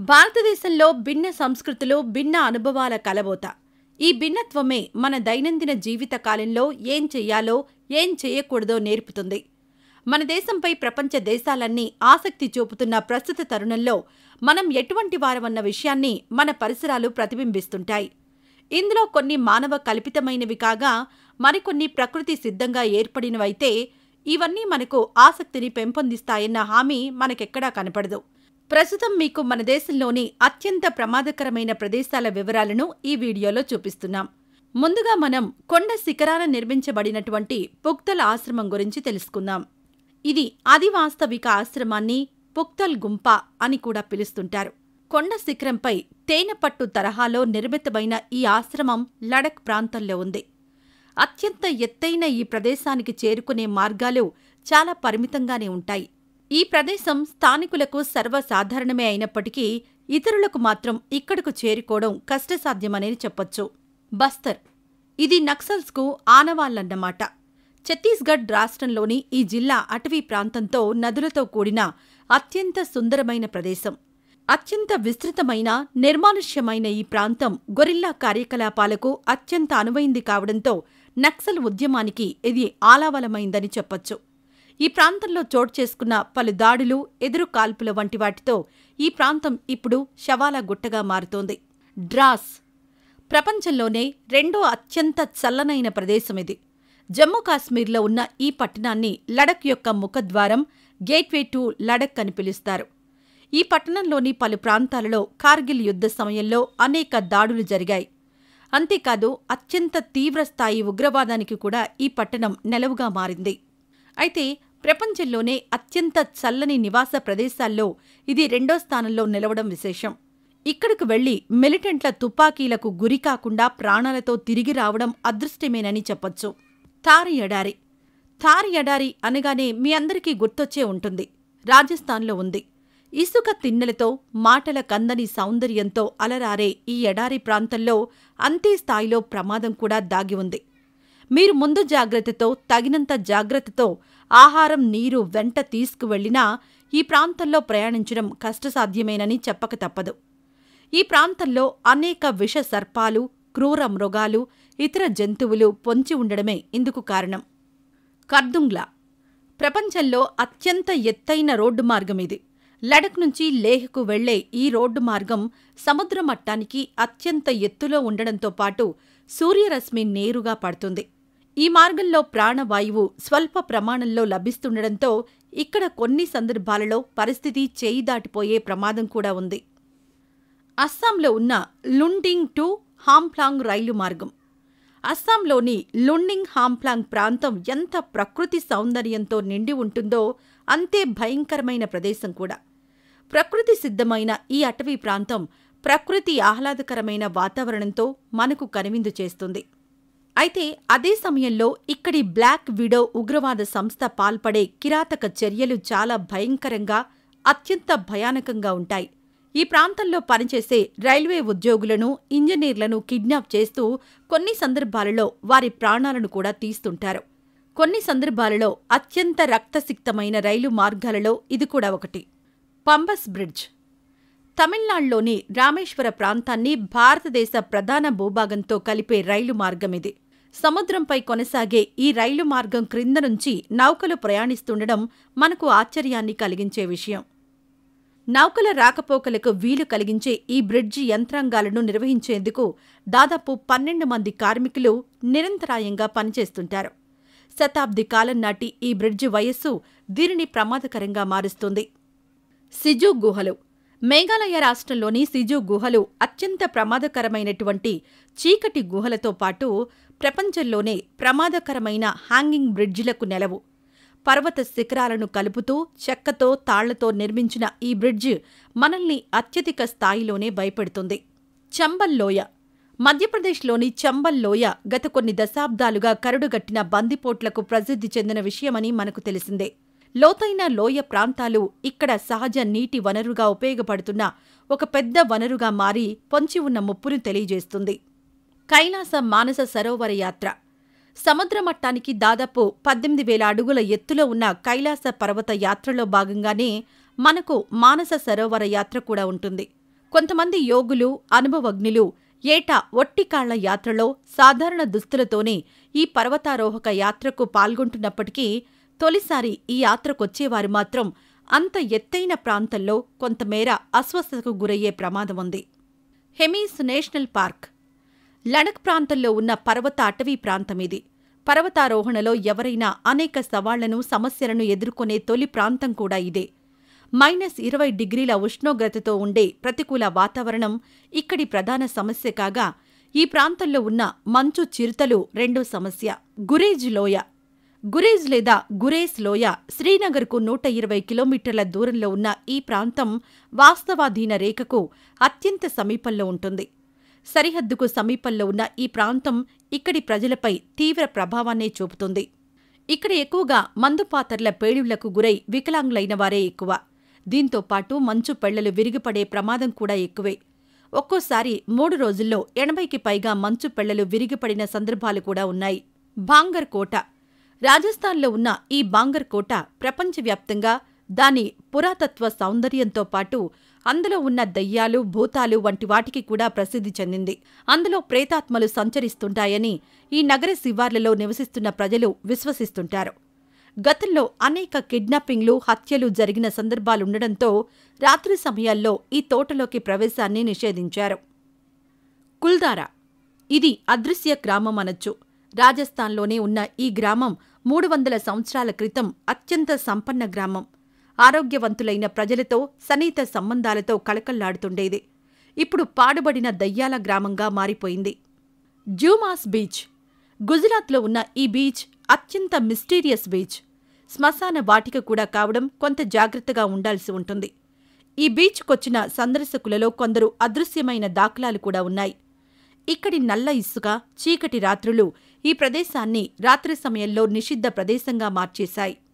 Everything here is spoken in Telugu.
భారతదేశంలో భిన్న సంస్కృతులు భిన్న అనుభవాల కలబోత ఈ భిన్నత్వమే మన దైనందిన జీవిత కాలంలో ఏం చెయ్యాలో ఏం చేయకూడదో నేర్పుతుంది మన దేశంపై ప్రపంచ దేశాలన్నీ ఆసక్తి చూపుతున్న ప్రస్తుత తరుణంలో మనం ఎటువంటి వారమన్న విషయాన్ని మన పరిసరాలు ప్రతిబింబిస్తుంటాయి ఇందులో కొన్ని మానవ కల్పితమైనవి కాగా మరికొన్ని ప్రకృతి సిద్ధంగా ఏర్పడినవైతే ఇవన్నీ మనకు ఆసక్తిని పెంపొందిస్తాయన్న హామీ మనకెక్కడా కనపడదు ప్రస్తుతం మీకు మన దేశంలోని అత్యంత ప్రమాదకరమైన ప్రదేశాల వివరాలను ఈ వీడియోలో చూపిస్తున్నాం ముందుగా మనం కొండ శిఖరాన నిర్మించబడినటువంటి పుక్తల్ ఆశ్రమం గురించి తెలుసుకుందాం ఇది అధివాస్తవిక ఆశ్రమాన్ని పుక్తల్ గుంప అని కూడా పిలుస్తుంటారు కొండ శిఖరంపై తేనెపట్టు తరహాలో నిర్మితమైన ఈ ఆశ్రమం లడక్ ప్రాంతంలో ఉంది అత్యంత ఎత్తైన ఈ ప్రదేశానికి చేరుకునే మార్గాలు చాలా పరిమితంగానే ఉంటాయి ఈ ప్రదేశం స్థానికులకు సర్వసాధారణమే అయినప్పటికీ ఇతరులకు మాత్రం ఇక్కడకు చేరుకోవడం కష్టసాధ్యమనేది చెప్పొచ్చు బస్తర్ ఇది నక్సల్స్కు ఆనవాళ్లన్నమాట ఛత్తీస్గఢ్ రాష్ట్రంలోని ఈ జిల్లా అటవీ ప్రాంతంతో నదులతో కూడిన అత్యంత సుందరమైన ప్రదేశం అత్యంత విస్తృతమైన నిర్మానుష్యమైన ఈ ప్రాంతం గొరిల్లా కార్యకలాపాలకు అత్యంత అనువైంది కావడంతో నక్సల్ ఉద్యమానికి ఇది ఆలావలమైందని చెప్పొచ్చు ఈ ప్రాంతంలో చోటు చేసుకున్న పలు దాడులు ఎదురు కాల్పుల వంటి వాటితో ఈ ప్రాంతం ఇప్పుడు శవాల గుట్టగా మారుతోంది డ్రాస్ ప్రపంచంలోనే రెండో అత్యంత చల్లనైన ప్రదేశం ఇది జమ్మూ కాశ్మీర్లో ఉన్న ఈ పట్టణాన్ని లడక్ యొక్క ముఖద్వారం గేట్వే టు లడక్ అని పిలుస్తారు ఈ పట్టణంలోని పలు ప్రాంతాలలో కార్గిల్ యుద్ధ సమయంలో అనేక దాడులు జరిగాయి అంతేకాదు అత్యంత తీవ్రస్థాయి ఉగ్రవాదానికి కూడా ఈ పట్టణం నెలవుగా మారింది అయితే ప్రపంచంలోనే అత్యంత చల్లని నివాస ప్రదేశాల్లో ఇది రెండో స్థానంలో నిలవడం విశేషం ఇక్కడకు వెళ్లి మిలిటెంట్ల తుపాకీలకు గురి కాకుండా ప్రాణాలతో తిరిగి రావడం అదృష్టమేనని చెప్పొచ్చు థార్ ఎడారి థార్ ఎడారి అనగానే మీ అందరికీ గుర్తొచ్చే ఉంటుంది రాజస్థాన్లో ఉంది ఇసుక తిన్నెలతో మాటల కందని సౌందర్యంతో అలరారే ఈ ఎడారి ప్రాంతంలో అంతే స్థాయిలో ప్రమాదం కూడా దాగి ఉంది మీరు ముందు జాగ్రత్తతో తగినంత జాగ్రత్తతో ఆహారం నీరు వెంట తీసుకువెళ్లినా ఈ ప్రాంతంలో ప్రయాణించడం కష్టసాధ్యమేనని చెప్పక తప్పదు ఈ ప్రాంతంలో అనేక విష సర్పాలు క్రూర మృగాలు ఇతర జంతువులు పొంచి ఉండడమే ఇందుకు కారణం కర్దుంగ్లా ప్రపంచంలో అత్యంత ఎత్తైన రోడ్డు మార్గం ఇది లడక్ నుంచి లేహ్కు వెళ్లే ఈ రోడ్డు మార్గం సముద్ర మట్టానికి అత్యంత ఎత్తులో ఉండడంతో పాటు సూర్యరశ్మి నేరుగా పడుతుంది ఈ మార్గంలో ప్రాణవాయువు స్వల్ప ప్రమాణంలో లభిస్తుండడంతో ఇక్కడ కొన్ని సందర్భాలలో పరిస్థితి చేయి దాటిపోయే ప్రమాదం కూడా ఉంది అస్సాంలో ఉన్న లుండింగ్ టు హాంప్లాంగ్ రైలు మార్గం అస్సాంలోని లుండింగ్ హాంప్లాంగ్ ప్రాంతం ఎంత ప్రకృతి సౌందర్యంతో నిండి ఉంటుందో అంతే భయంకరమైన ప్రదేశం కూడా ప్రకృతి సిద్ధమైన ఈ అటవీ ప్రాంతం ప్రకృతి ఆహ్లాదకరమైన వాతావరణంతో మనకు కనువిందు చేస్తుంది అయితే అదే సమయంలో ఇక్కడి బ్లాక్ విడో ఉగ్రవాద సంస్థ పాల్పడే కిరాతక చర్యలు చాలా భయంకరంగా అత్యంత భయానకంగా ఉంటాయి ఈ ప్రాంతంలో పనిచేసే రైల్వే ఉద్యోగులను ఇంజనీర్లను కిడ్నాప్ చేస్తూ కొన్ని సందర్భాలలో వారి ప్రాణాలను కూడా తీస్తుంటారు కొన్ని సందర్భాలలో అత్యంత రక్తసిక్తమైన రైలు మార్గాలలో ఇది కూడా ఒకటి పంబస్ బ్రిడ్జ్ తమిళనాడులోని రామేశ్వర ప్రాంతాన్ని భారతదేశ ప్రధాన భూభాగంతో కలిపే రైలు మార్గం ఇది సముద్రంపై కొనసాగే ఈ రైలు మార్గం క్రింద నుంచి నౌకలు ప్రయాణిస్తుండడం మనకు ఆశ్చర్యాన్ని కలిగించే విషయం నౌకల రాకపోకలకు వీలు కలిగించే ఈ బ్రిడ్జి యంత్రాంగాలను నిర్వహించేందుకు దాదాపు పన్నెండు మంది కార్మికులు నిరంతరాయంగా పనిచేస్తుంటారు శతాబ్ది కాలం నాటి ఈ బ్రిడ్జి వయస్సు దీనిని ప్రమాదకరంగా మారుస్తుంది సిజు గుహలు మేఘాలయ రాష్ట్రంలోని సిజు గుహలు అత్యంత ప్రమాదకరమైనటువంటి చీకటి గుహలతో పాటు ప్రపంచంలోనే ప్రమాదకరమైన హ్యాంగింగ్ బ్రిడ్జిలకు నెలవు పర్వత శిఖరాలను కలుపుతూ చెక్కతో తాళ్లతో నిర్మించిన ఈ బ్రిడ్జ్ మనల్ని అత్యధిక స్థాయిలోనే భయపెడుతుంది చంబల్ లోయ మధ్యప్రదేశ్లోని చంబల్ లోయ గత కొన్ని దశాబ్దాలుగా కరుడుగట్టిన బందిపోట్లకు ప్రసిద్ధి చెందిన విషయమని మనకు తెలిసిందే లోతైన లోయ ప్రాంతాలు ఇక్కడ సహజ నీటి వనరుగా ఉపయోగపడుతున్న ఒక పెద్ద వనరుగా మారి పొంచి ఉన్న ముప్పును తెలియజేస్తుంది కైలాస మానస సరోవర యాత్ర సముద్ర మట్టానికి దాదాపు పద్దెనిమిది వేల అడుగుల ఎత్తులో ఉన్న కైలాస పర్వత యాత్రలో భాగంగానే మనకు మానస సరోవర యాత్ర కూడా ఉంటుంది కొంతమంది యోగులు అనుభవజ్ఞులు ఏటా ఒట్టికాళ్ల యాత్రలో సాధారణ దుస్తులతోనే ఈ పర్వతారోహక యాత్రకు పాల్గొంటున్నప్పటికీ తొలిసారి ఈ యాత్రకొచ్చేవారు మాత్రం అంత ఎత్తైన ప్రాంతంలో కొంతమేర అస్వస్థతకు గురయ్యే ప్రమాదం ఉంది హెమీస్ నేషనల్ పార్క్ లడక్ ప్రాంతంలో ఉన్న పర్వత అటవీ ప్రాంతం ఇది పర్వతారోహణలో ఎవరైనా అనేక సవాళ్లను సమస్యలను ఎదుర్కొనే తొలి ప్రాంతం కూడా ఇదే మైనస్ ఇరవై డిగ్రీల ఉష్ణోగ్రతతో ఉండే ప్రతికూల వాతావరణం ఇక్కడి ప్రధాన సమస్య కాగా ఈ ప్రాంతంలో ఉన్న మంచు చిరుతలు రెండో సమస్య గురేజ్ లోయ గురేజ్ లేదా గురేజ్ లోయ శ్రీనగర్కు నూట ఇరవై కిలోమీటర్ల దూరంలో ఉన్న ఈ ప్రాంతం వాస్తవాధీన రేఖకు అత్యంత సమీపంలో ఉంటుంది సరిహద్దుకు సమీపంలో ఉన్న ఈ ప్రాంతం ఇక్కడి ప్రజలపై తీవ్ర ప్రభావాన్నే చూపుతుంది ఇక్కడ ఎక్కువగా మందుపాతర్ల పేలుళ్లకు గురై వికలాంగులైన వారే ఎక్కువ దీంతో పాటు మంచు పెళ్లలు విరిగిపడే ప్రమాదం కూడా ఎక్కువే ఒక్కోసారి మూడు రోజుల్లో ఎనభైకి పైగా మంచు పెళ్లలు విరిగిపడిన సందర్భాలు కూడా ఉన్నాయి బాంగర్ కోట రాజస్థాన్లో ఉన్న ఈ బాంగర్ కోట ప్రపంచవ్యాప్తంగా దాని పురాతత్వ సౌందర్యంతో పాటు అందులో ఉన్న దయ్యాలు భూతాలు వంటి వాటికి కూడా ప్రసిద్ధి చెందింది అందులో ప్రేతాత్మలు సంచరిస్తుంటాయని ఈ నగర శివార్లలో నివసిస్తున్న ప్రజలు విశ్వసిస్తుంటారు గతంలో అనేక కిడ్నాపింగ్లు హత్యలు జరిగిన సందర్భాలుండడంతో రాత్రి సమయాల్లో ఈ తోటలోకి ప్రవేశాన్ని నిషేధించారు కుల్దారా ఇది అదృశ్య గ్రామం అనొచ్చు రాజస్థాన్లోనే ఉన్న ఈ గ్రామం మూడు వందల సంవత్సరాల క్రితం అత్యంత సంపన్న గ్రామం ఆరోగ్యవంతులైన ప్రజలతో సన్నిహిత సంబంధాలతో కళకళ్లాడుతుండేది ఇప్పుడు పాడుబడిన దయ్యాల గ్రామంగా మారిపోయింది జ్యూమాస్ బీచ్ గుజరాత్లో ఉన్న ఈ బీచ్ అత్యంత మిస్టీరియస్ బీచ్ శ్మశాన వాటిక కూడా కావడం కొంత జాగ్రత్తగా ఉండాల్సి ఉంటుంది ఈ బీచ్కొచ్చిన సందర్శకులలో కొందరు అదృశ్యమైన దాఖలాలు కూడా ఉన్నాయి ఇక్కడి నల్ల ఇసుక చీకటి రాత్రులు ఈ ప్రదేశాన్ని రాత్రి సమయంలో నిషిద్ధ ప్రదేశంగా మార్చేశాయి